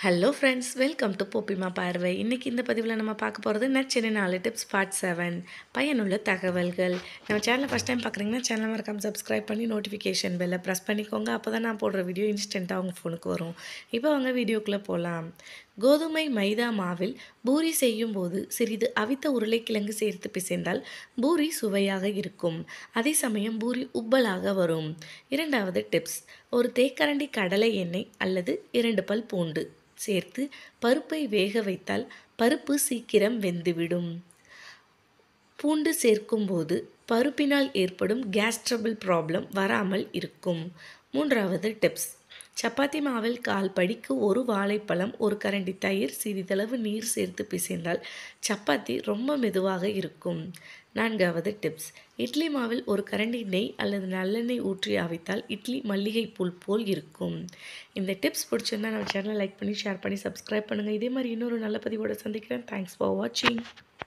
hello friends welcome to Poppima பார்வை இன்றைக்கி இந்த பதிவில் நம்ம பார்க்க போகிறது நச்சினை நாலு டிப்ஸ் பார்ட் செவன் பயனுள்ள தகவல்கள் நம்ம சேனலை ஃபஸ்ட் டைம் பார்க்குறீங்கன்னா சேனல் மறக்காம சப்ஸ்கிரைப் பண்ணி நோட்டிஃபிகேஷன் பெல்லை ப்ரெஸ் பண்ணிக்கோங்க அப்போ தான் நான் போடுற வீடியோ இன்ஸ்டண்ட்டாக உங்கள் ஃபோனுக்கு வரும் இப்போ அவங்க வீடியோக்குள்ளே போகலாம் கோதுமை மைதா மாவில் பூரி செய்யும் போது சிறிது அவித்த உருளைக்கிழங்கு சேர்த்து பிசைந்தால் பூரி சுவையாக இருக்கும் அதே சமயம் பூரி உப்பலாக வரும் இரண்டாவது டிப்ஸ் ஒரு தேக்கரண்டி கடலை எண்ணெய் அல்லது இரண்டு பல் பூண்டு சேர்த்து பருப்பை வேக வைத்தால் பருப்பு சீக்கிரம் வெந்துவிடும் பூண்டு சேர்க்கும்போது பருப்பினால் ஏற்படும் கேஸ்ட்ரபிள் ப்ராப்ளம் வராமல் இருக்கும் மூன்றாவது டிப்ஸ் சப்பாத்தி மாவில் கால் படிக்கு ஒரு வாழைப்பழம் ஒரு கரண்டி தயிர் சிறிதளவு நீர் சேர்த்து பிசைந்தால் சப்பாத்தி ரொம்ப மெதுவாக இருக்கும் நான்காவது டிப்ஸ் இட்லி மாவில் ஒரு கரண்டி நெய் அல்லது நல்லெண்ணெய் ஊற்றி அவித்தால் இட்லி மல்லிகை பூல் போல் இருக்கும் இந்த டிப்ஸ் பிடிச்சிருந்தா நம்ம சேனலை லைக் பண்ணி ஷேர் பண்ணி சப்ஸ்கிரைப் பண்ணுங்கள் இதே மாதிரி இன்னொரு நல்ல பதிவோடு சந்திக்கிறேன் தேங்க்ஸ் ஃபார் வாட்சிங்